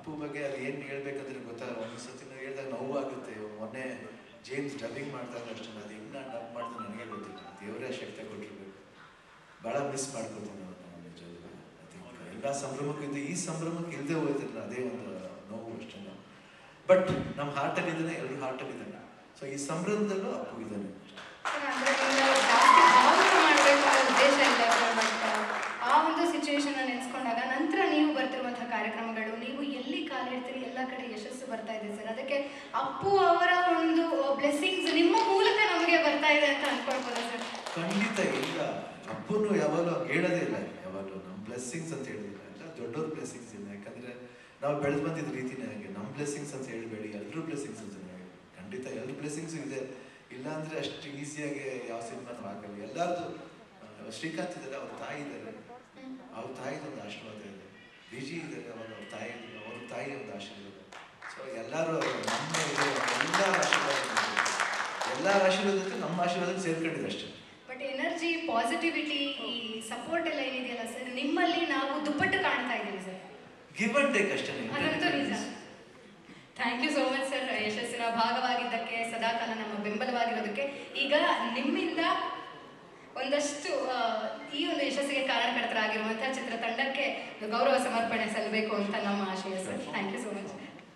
ಅಪ್ಪು ಬಗ್ಗೆ ಅದು ಏನು ಹೇಳ್ಬೇಕಂದ್ರೆ ಗೊತ್ತಾಗ ಒಂದು ಸತಿ ನಾವು ಹೇಳಿದಾಗ ನೋವಾಗುತ್ತೆ ಮೊನ್ನೆ ಜೇಮ್ಸ್ ಡಬ್ಬಿಂಗ್ ಮಾಡ್ದಾಗ ಅಷ್ಟೇ ಅದು ಹೆಂಗೆ ನಾನು ಡಬ್ ಮಾಡಿದ್ರೆ ನನಗೆ ಗೊತ್ತಿಲ್ಲ ದೇವರೇ ಶಕ್ತಿ ಕೊಟ್ಟಿರ್ಬೇಕು ಭಾಳ ಮಿಸ್ ಮಾಡ್ಕೊತೀನಿ ನಾನು ನಿಜವಾಗ್ಲೂ ಐ ಥಿಂಕ್ ಎಲ್ಲ ಸಂಭ್ರಮಕ್ಕಿಂತ ಈ ಸಂಭ್ರಮಕ್ಕೆ ಇಲ್ಲದೆ ಹೋಯ್ತಿಲ್ಲ ಅದೇ ಒಂದು ನೋವು ಅಷ್ಟೇ ಬಟ್ ನಮ್ಮ ಹಾರ್ಟಲ್ಲಿ ಇದ್ದಾನೆ ಎಲ್ಲರೂ ಹಾರ್ಟಲ್ಲಿ ಇದ್ದಾನೆ ಸೊ ಈ ಸಂಭ್ರಮದಲ್ಲೂ ಅಪ್ಪು ಇದ್ದಾನೆ ಸರ್, ಅಂದ್ರೆ ನೀವು ಜಾಸ್ತಿ ಭಾವುಕ ಮಾಡ್ಬೇಕು ಅನ್ನೋ ಉದ್ದೇಶ ಇಲ್ಲ ಸರ್ ಬಟ್ ಆ ಒಂದು ಸಿಚುವೇಶನ್ ನೆನೆಸ್ಕೊಂಡಾಗ ನಂತರ ನೀವು ಬರ್ತಿರುವಂತಹ ಕಾರ್ಯಕ್ರಮಗಳು ನೀವು ಎಲ್ಲಿ ಕಾಲಿಡ್ತೀರಿ ಎಲ್ಲ ಕಡೆ ಯಶಸ್ಸು ಬರ್ತಾ ಇದೆ ಸರ್ ಅದಕ್ಕೆ ಅಪ್ಪು ಅವರ ಒಂದು ಬ್ಲೆಸ್ಸಿಂಗ್ಸ್ ನಿಮ್ಮ ಮೂಲಕ ನಮಗೆ ಬರ್ತಾ ಇದೆ ಅಂತ ಅನ್ಕೊಳ್ಬೋದಾ ಸರ್ ಖಂಡಿತ ಇಲ್ಲ ಅಪ್ಪನು ಯಾವಾಗಲೂ ಹೇಳೋದೇ ಇಲ್ಲ ಯಾವಾಗಲೂ ನಮ್ಮ ಬ್ಲೆಸ್ಸಿಂಗ್ಸ್ ಅಂತ ಹೇಳಿಲ್ಲ ಎಲ್ಲ ದೊಡ್ಡವ್ರ ಬ್ಲೆಸ್ಸಿಂಗ್ಸ್ ಇಲ್ಲ ಯಾಕಂದ್ರೆ ನಾವು ಬೆಳೆದು ಬಂದಿದ್ದ ರೀತಿನೇ ಹಾಗೆ ನಮ್ಮ ಬ್ಲೆಸ್ಸಿಂಗ್ಸ್ ಅಂತ ಹೇಳಬೇಡಿ ಎಲ್ಲರೂ ಬ್ಲೆಸ್ಸಿಂಗ್ಸ್ ಅಂತ ಹೇಳಿ ಖಂಡಿತ ಎಲ್ಲರ ಬ್ಲೆಸ್ಸಿಂಗ್ಸ್ ಇದೆ ಇಲ್ಲ ಅಂದ್ರೆ ಅಷ್ಟು ಈಸಿಯಾಗಿ ಯಾವ ಸಿನಿಮಾನು ಆಗಲ್ಲ ಎಲ್ಲರದು ಶ್ರೀಕಾಂತ್ ಇದ್ದಾರೆ ಅವ್ರ ತಾಯಿ ಇದ್ದಾರೆ ಅವ್ರ ತಾಯಿದ ಒಂದು ಆಶೀರ್ವಾದ ಇದೆ ವಿಜಿ ಇದ್ದಾರೆ ಅವಾಗ ಅವ್ರ ತಾಯಿ ಅವ್ರ ತಾಯಿ ಒಂದು ಆಶೀರ್ವಾದ ಸೊ ಎಲ್ಲರೂ ನಮ್ಮ ಇದು ಎಲ್ಲರ ಆಶೀರ್ವಾದ ಇದೆ. ಎಲ್ಲರ ಆಶೀರ್ವಾದ ಜೊತೆ ನಮ್ಮ ಆಶೀರ್ವಾದ ಸೇರ್ಕೊಂಡಿದೆ ಅಷ್ಟೇ ಬಟ್ ಎನರ್ಜಿ ಪಾಸಿಟಿವಿಟಿ ಈ ಸಪೋರ್ಟ್ ಎಲ್ಲ ಏನಿದೆಯಲ್ಲ ಸರ್ ನಿಮ್ಮಲ್ಲಿ ನಾವು ದುಪ್ಪಟ್ಟು ಕಾಣ್ತಾ ಇದ್ದೀವಿ ಸರ್ ಗಿವ್ ಅಂಡ್ ಟೇಕ್ ಅಷ್ಟೇ ಅದಂತೂ ನಿಜ thank you so much sir ಯಶಸ್ಸಿನ ಭಾಗವಾಗಿದ್ದಕ್ಕೆ ಸದಾಕಾಲ ನಮ್ಮ ಬೆಂಬಲವಾಗಿರೋದಕ್ಕೆ ಈಗ ನಿಮ್ಮಿಂದ ಒಂದಷ್ಟು ಆ, ಈ ಒಂದು ಯಶಸ್ಸಿಗೆ ಕಾರಣಕರ್ತರಾಗಿರುವಂತಹ ಚಿತ್ರತಂಡಕ್ಕೆ ಗೌರವ ಸಮರ್ಪಣೆ ಸಲ್ಲಬೇಕು ಅಂತ ನಮ್ಮ ಆಶಯ sir thank you so much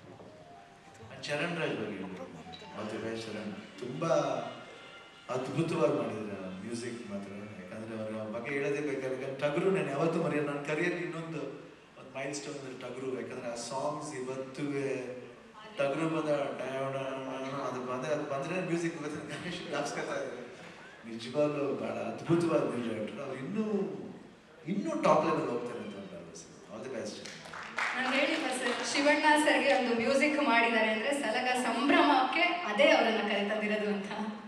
Charan Raj ಬಗ್ಗೆ ಮತ್ತೆ ರಾಜ್ ಚರಣ್ ತುಂಬಾ ಅದ್ಭುತವಾಗಿ ಮಾಡಿದ್ರು ಮ್ಯೂಸಿಕ್ ಮಾತ್ರ ಯಾಕಂದ್ರೆ ಅವರ ಬಗ್ಗೆ ಹೇಳೋದೇ ಬೇಕಾದ್ರೆ ಯಾಕಂದ್ರೆ ಟಗರು ನಾನು ಯಾವತ್ತೂ ಮರೆಯಲ್ಲ ನನ್ನ ಕರಿಯರ್ ಇನ್ನೊಂದು ಒಂದು ಮೈಲ್ ಸ್ಟೋನ್ ಅಂದ್ರೆ ಟಗರು ಯಾಕಂದ್ರೆ ಆ ಸಾಂಗ್ಸ್ ಇವತ್ತು ಟಗರು ಬಂದ ಅದು ಬಂದ್ರೆ ಅದು ಬಂದ್ರೆ ಮ್ಯೂಸಿಕ್ ಗಣೇಶ್ ಜ್ಞಾಪಿಸ್ಕೊತಾ ಇದ್ದಾರೆ ನಿಜವಾಗ್ಲೂ ಬಹಳ ಅದ್ಭುತವಾದ ಮ್ಯೂಸಿಕ್ ಡೈರೆಕ್ಟರ್ ಅವ್ರು ಇನ್ನೂ ಇನ್ನೂ ಟಾಪ್ ಲೆವೆಲ್ ಹೋಗ್ತಾರೆ ಅಂತ ಒಂದು ಭರವಸೆ ಆಲ್ ದಿ ಬೆಸ್ಟ್ ನಾನು ಹೇಳಿದ್ದೆ ಸರ್ ಶಿವಣ್ಣ ಸರ್ಗೆ ಒಂದು ಮ್ಯೂಸಿಕ್ ಮಾಡಿದ್ದಾರೆ ಅಂದ್ರೆ ಸಲಗ ಸಂಭ್ರಮಕ್ಕೆ ಅದೇ ಅವರನ್ನ ಕರೆತಂದಿರೋದು ಅಂತ